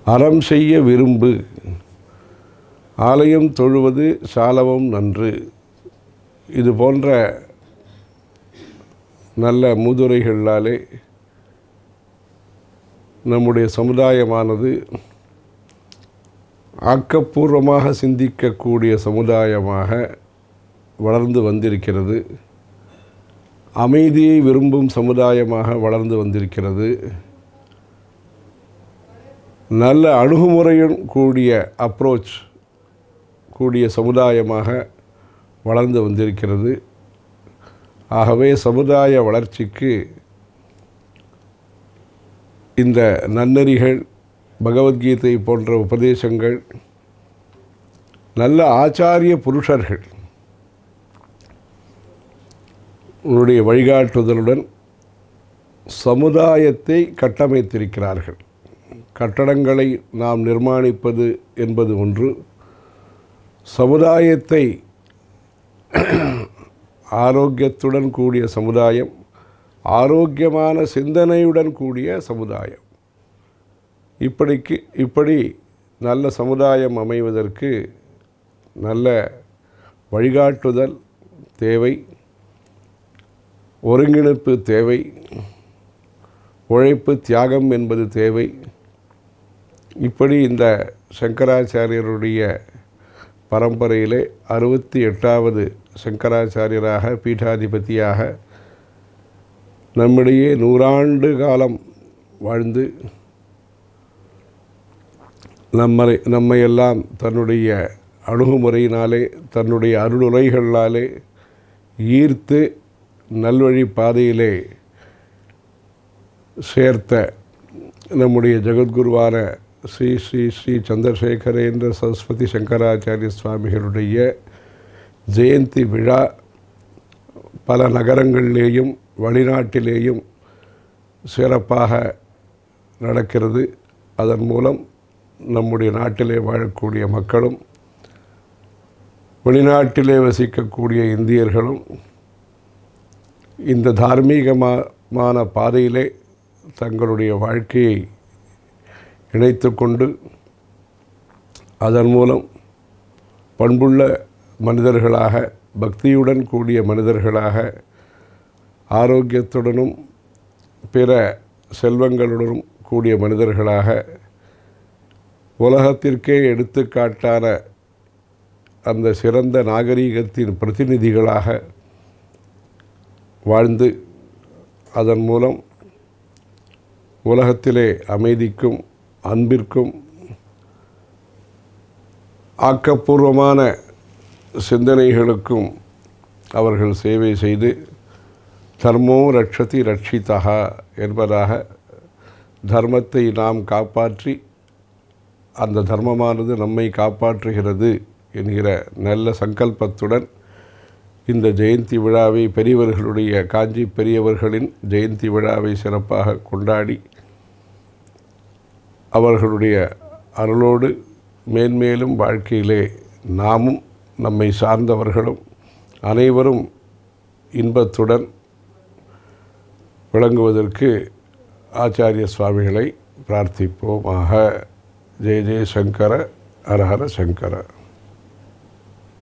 அறம் செய்ய விரும்பு ஆலயம் தொழுவது சாலவும் நன்று இது போன்ற நல்ல மூதுரைகளாலே நம்முடைய சமுதாயமானது ஆக்கப்பூர்வமாக சிந்திக்கக்கூடிய சமுதாயமாக வளர்ந்து வந்திருக்கிறது அமைதியை விரும்பும் சமுதாயமாக வளர்ந்து வந்திருக்கிறது நல்ல அணுகுமுறையுடன் கூடிய அப்ரோச் கூடிய சமுதாயமாக வளர்ந்து வந்திருக்கிறது ஆகவே சமுதாய வளர்ச்சிக்கு இந்த நன்னெறிகள் பகவத்கீதை போன்ற உபதேசங்கள் நல்ல ஆச்சாரிய புருஷர்கள் உன்னுடைய வழிகாட்டுதலுடன் சமுதாயத்தை கட்டமைத்திருக்கிறார்கள் கட்டடங்களை நாம் நிர்மாணிப்பது என்பது ஒன்று சமுதாயத்தை ஆரோக்கியத்துடன் கூடிய சமுதாயம் ஆரோக்கியமான சிந்தனையுடன் கூடிய சமுதாயம் இப்படிக்கு இப்படி நல்ல சமுதாயம் அமைவதற்கு நல்ல வழிகாட்டுதல் தேவை ஒருங்கிணைப்பு தேவை உழைப்பு தியாகம் என்பது தேவை இப்படி இந்த சங்கராச்சாரியருடைய பரம்பரையிலே அறுபத்தி எட்டாவது சங்கராச்சாரியராக பீட்டாதிபதியாக நம்மிடையே நூறாண்டு காலம் வாழ்ந்து நம்மை நம்மையெல்லாம் தன்னுடைய அணுகுமுறையினாலே தன்னுடைய அருளுரைகளாலே ஈர்த்து நல்வழி பாதையிலே சேர்த்த நம்முடைய ஜெகத்குருவான ஸ்ரீ ஸ்ரீ ஸ்ரீ சந்திரசேகரேந்திர சரஸ்வதி சங்கராச்சாரிய சுவாமிகளுடைய ஜெயந்தி விழா பல நகரங்களிலேயும் வெளிநாட்டிலேயும் சிறப்பாக நடக்கிறது அதன் மூலம் நம்முடைய நாட்டிலே வாழக்கூடிய மக்களும் வெளிநாட்டிலே வசிக்கக்கூடிய இந்தியர்களும் இந்த தார்மீகமான பாதையிலே தங்களுடைய வாழ்க்கையை இணைத்து கொண்டு அதன் மூலம் பண்புள்ள மனிதர்களாக பக்தியுடன் கூடிய மனிதர்களாக ஆரோக்கியத்துடனும் பிற செல்வங்களுடனும் கூடிய மனிதர்களாக உலகத்திற்கே எடுத்துக்காட்டான அந்த சிறந்த நாகரீகத்தின் பிரதிநிதிகளாக வாழ்ந்து அதன் மூலம் உலகத்திலே அமைதிக்கும் அன்பிற்கும் ஆக்கப்பூர்வமான சிந்தனைகளுக்கும் அவர்கள் சேவை செய்து தர்மோ ரட்சதி ரட்சிதா என்பதாக தர்மத்தை நாம் காப்பாற்றி அந்த தர்மமானது நம்மை காப்பாற்றுகிறது என்கிற நல்ல சங்கல்பத்துடன் இந்த ஜெயந்தி விழாவை பெரியவர்களுடைய காஞ்சி பெரியவர்களின் ஜெயந்தி விழாவை சிறப்பாக கொண்டாடி அவர்களுடைய அருளோடு மேன்மேலும் வாழ்க்கையிலே நாமும் நம்மை சார்ந்தவர்களும் அனைவரும் இன்பத்துடன் விளங்குவதற்கு ஆச்சாரிய சுவாமிகளை பிரார்த்திப்போமாக ஜெய ஜெய சங்கர ஹர ஹர சங்கர